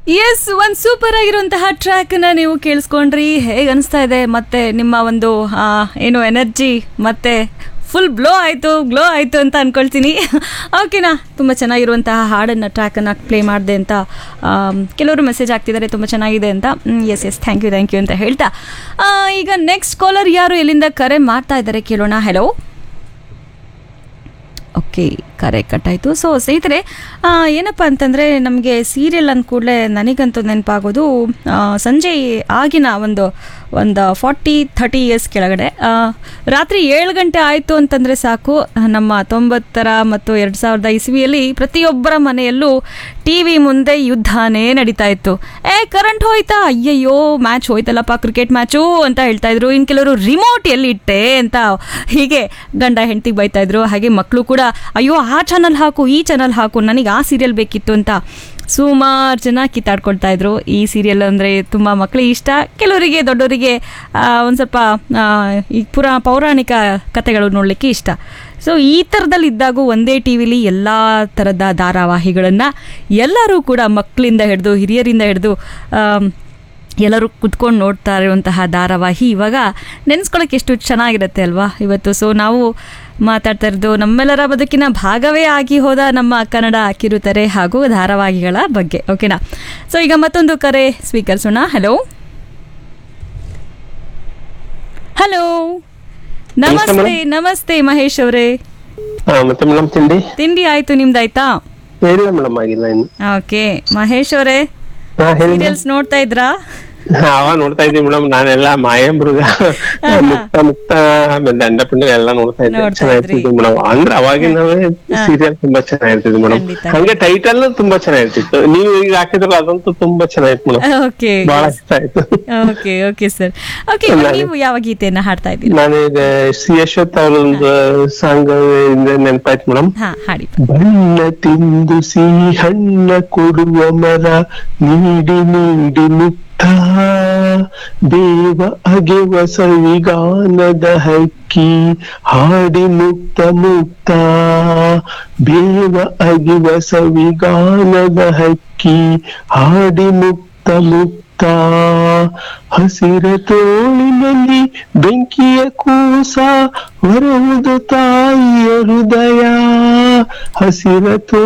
S ಒಂದ್ super ಆಗಿರುವಂತಹ track ನ ನೀವು ಕೇಳಿಸ್ಕೊಂಡ್ರಿ ಹೇಗೆ ಅನಿಸ್ತಾ ಇದೆ ಮತ್ತೆ ನಿಮ್ಮ ಒಂದು ಆ, ಏನು ಎನರ್ಜಿ ಮತ್ತೆ ಫುಲ್ ಬ್ಲೋ ಆಯಿತು ಗ್ಲೋ ಆಯಿತು ಅಂತ ಅನ್ಕೊಳ್ತೀನಿ ಓಕೆನಾ ತುಂಬ ಚೆನ್ನಾಗಿರುವಂತಹ ಹಾಡನ್ನು ಟ್ರ್ಯಾಕನ್ನು ಪ್ಲೇ ಮಾಡಿದೆ ಅಂತ ಆಮ್, ಕೆಲವರು ಮೆಸೇಜ್ ಆಗ್ತಿದ್ದಾರೆ ತುಂಬ ಚೆನ್ನಾಗಿದೆ ಅಂತ yes yes thank you thank you ಅಂತ ಹೇಳ್ತಾ ಆ, ಈಗ ನೆಕ್ಸ್ಟ್ ಕಾಲರ್ ಯಾರು ಎಲ್ಲಿಂದ ಕರೆ ಮಾಡ್ತಾ ಇದ್ದಾರೆ ಕೇಳೋಣ ಹೆಲೋ ಓಕೆ ಕರೆ ಕಟ್ಟಾಯಿತು ಸೊ ಸ್ನೇಹಿತರೆ ಆ, ಏನಪ್ಪ ಅಂತಂದರೆ ನಮಗೆ ಸೀರಿಯಲ್ ಅಂದ ಕೂಡಲೇ ನನಗಂತೂ ನೆನಪಾಗೋದು ಆ, ಸಂಜೆ ಆಗಿನ ಒಂದು ಒಂದು ಫಾರ್ಟಿ ಥರ್ಟಿ ಇಯರ್ಸ್ ಕೆಳಗಡೆ ಆ, ರಾತ್ರಿ ಏಳು ಗಂಟೆ ಆಯಿತು ಅಂತಂದರೆ ಸಾಕು ನಮ್ಮ ತೊಂಬತ್ತರ ಮತ್ತು ಎರಡು ಸಾವಿರದ ಇಸ್ವಿಯಲ್ಲಿ ಪ್ರತಿಯೊಬ್ಬರ ಮನೆಯಲ್ಲೂ ಟಿ ವಿ ಮುಂದೆ ಯುದ್ಧನೇ ನಡೀತಾ ಇತ್ತು ಏ ಕರೆಂಟ್ ಹೋಯ್ತಾ ಅಯ್ಯಯ್ಯೋ ಮ್ಯಾಚ್ ಹೋಯ್ತಲ್ಲಪ್ಪ ಕ್ರಿಕೆಟ್ ಮ್ಯಾಚು ಅಂತ ಹೇಳ್ತಾ ಇದ್ರು ಇನ್ನು ಕೆಲವರು ರಿಮೋಟ್ ಎಲ್ಲಿ ಇಟ್ಟೆ ಅಂತ ಹೀಗೆ ಗಂಡ ಹೆಂಡತಿಗೆ ಬೈತಾ ಇದ್ರು ಹಾಗೆ ಮಕ್ಕಳು ಕೂಡ ಅಯ್ಯೋ ಆ ಚಾನಲ್ ಹಾಕು ಈ ಚಾನಲ್ ಹಾಕು ನನಗೆ ಆ ಸೀರಿಯಲ್ ಬೇಕಿತ್ತು ಅಂತ ಸುಮಾರು ಜನ ಕಿತ್ತಾಡ್ಕೊಳ್ತಾ ಇದ್ರು ಈ ಸೀರಿಯಲ್ ಅಂದರೆ ತುಂಬ ಮಕ್ಕಳಿಗೆ ಇಷ್ಟ ಕೆಲವರಿಗೆ ದೊಡ್ಡವರಿಗೆ ಒಂದು ಸ್ವಲ್ಪ ಆ, ಈ ಪುರಾ ಪೌರಾಣಿಕ ಕಥೆಗಳು ನೋಡಲಿಕ್ಕೆ ಇಷ್ಟ ಸೊ ಈ ಥರದಲ್ಲಿ ಇದ್ದಾಗೂ ಒಂದೇ ಟಿ ವಿಲಿ ಎಲ್ಲ ಥರದ ಧಾರಾವಾಹಿಗಳನ್ನು ಎಲ್ಲರೂ ಕೂಡ ಮಕ್ಕಳಿಂದ ಹಿಡಿದು ಹಿರಿಯರಿಂದ ಹಿಡಿದು ಎಲ್ಲರೂ ಕುತ್ಕೊಂಡು ನೋಡ್ತಾ ಇರುವಂತಹ ಧಾರಾವಾಹಿ ಇವಾಗ ನೆನೆಸ್ಕೊಳ್ಳೋಕೆ ಎಷ್ಟು ಚೆನ್ನಾಗಿರುತ್ತೆ ಅಲ್ವಾ ಇವತ್ತು ಸೊ ನಾವು ಮಾತಾಡ್ತಾ ಇರೋದು ನಮ್ಮೆಲ್ಲರ ಬದುಕಿನ ಭಾಗವೇ ಆಗಿ ಹೋದ ನಮ್ಮ ಕನ್ನಡ ಕಿರುತೆರೆ ಹಾಗೂ ಧಾರಾವಾಹಿಗಳ ಬಗ್ಗೆ ಓಕೆನಾ ಸೊ ಈಗ ಮತ್ತೊಂದು ಕರೆ ಸ್ವೀಕರಿಸೋಣ ಹಲೋ ಹಲೋ ನಮಸ್ತೆ ನಮಸ್ತೆ ಮಹೇಶ್ ಅವರೇ ಹಾ ಮತ್ತೆ ಮೇಡಮ್ ತಿಂಡಿ ತಿಂಡಿ ಆಯ್ತು ನಿಮ್ದಾಯ್ತಾ ಇಲ್ಲ ಮೇಡಮ್ ಆಗಿಲ್ಲ ಇನ್ನು ಓಕೆ ಮಹೇಶ್ ಅವರೇ ಹಾ ಹೇಳಿ ಸೀರಿಯಲ್ಸ್ ನೋಡ್ತಾ ಇದ್ರಾ ಅವ ನೋಡ್ತಾ ಇದ್ದೀವಿ ಮೇಡಮ್ ನಾನೆಲ್ಲ ಮಾಯ ಮೃಗ ಮುಕ್ತ ಮುಕ್ತ ಆಮೇಲೆ ದಂಡ ಪಿಂಡ ಎಲ್ಲ ನೋಡ್ತಾ ಇದ್ದೆ ನೋಡ್ತಾ ಚೆನ್ನಾಗಿರ್ತಿದ್ವು ಮೇಡಮ್ ಅಂದ್ರೆ ಅವಾಗಿನವೇ ಸೀರಿಯಲ್ ತುಂಬಾ ಚೆನ್ನಾಗಿರ್ತಿದ್ವು ಮೇಡಮ್ ಖಂಡಿತ. ಹಂಗೆ ಟೈಟಲ್ ತುಂಬಾ ಚೆನ್ನಾಗಿರ್ತಿತ್ತು ನೀವು ಈಗ ಹಾಕಿದ್ರಲ್ಲ ಅದಂತೂ ತುಂಬಾ ಚೆನ್ನಾಗಿತ್ತು ಮೇಡಮ್ ಓಕೆ ಬಹಳ ಇಷ್ಟ ಆಯ್ತು ಓಕೆ ಓಕೆ ಸರ್ ಓಕೆ ನೀವು ಯಾವ ಗೀತೆಯನ್ನ ಹಾಡ್ತಾ ಇದ್ದೀರಾ ನಾನು ಈಗ ಸಿ ಯಶೋತ್ ಅವರೊಂದು ಸಾಂಗ್ ನೆನಪಾಯ್ತು ಮೇಡಮ್ ಹಾ ಹಾಡಿ ಬಣ್ಣ ತಿಂದು ಸಿಹಿ ಹಣ್ಣ ಕೊಡುವ ಮರ ನೀಡಿ ನೀಡಿ ಮುಕ್ತ ದೇವ ಅಗೆವ ಸವಿಗಾನದ ಹಕ್ಕಿ ಹಾಡಿ ಮುಕ್ತ ಮುಕ್ತ ಬೇವ ಅಗಿವ ಸವಿಗಾನದ ಹಕ್ಕಿ ಹಾಡಿ ಮುಕ್ತ ಮುಕ್ತ ಹಸಿರ ತೋಳಿನಲ್ಲಿ ಬೆಂಕಿಯ ಕೂಸ ಹೊರುವುದು ತಾಯಿಯ ಹೃದಯ ಹಸಿರ ತೋ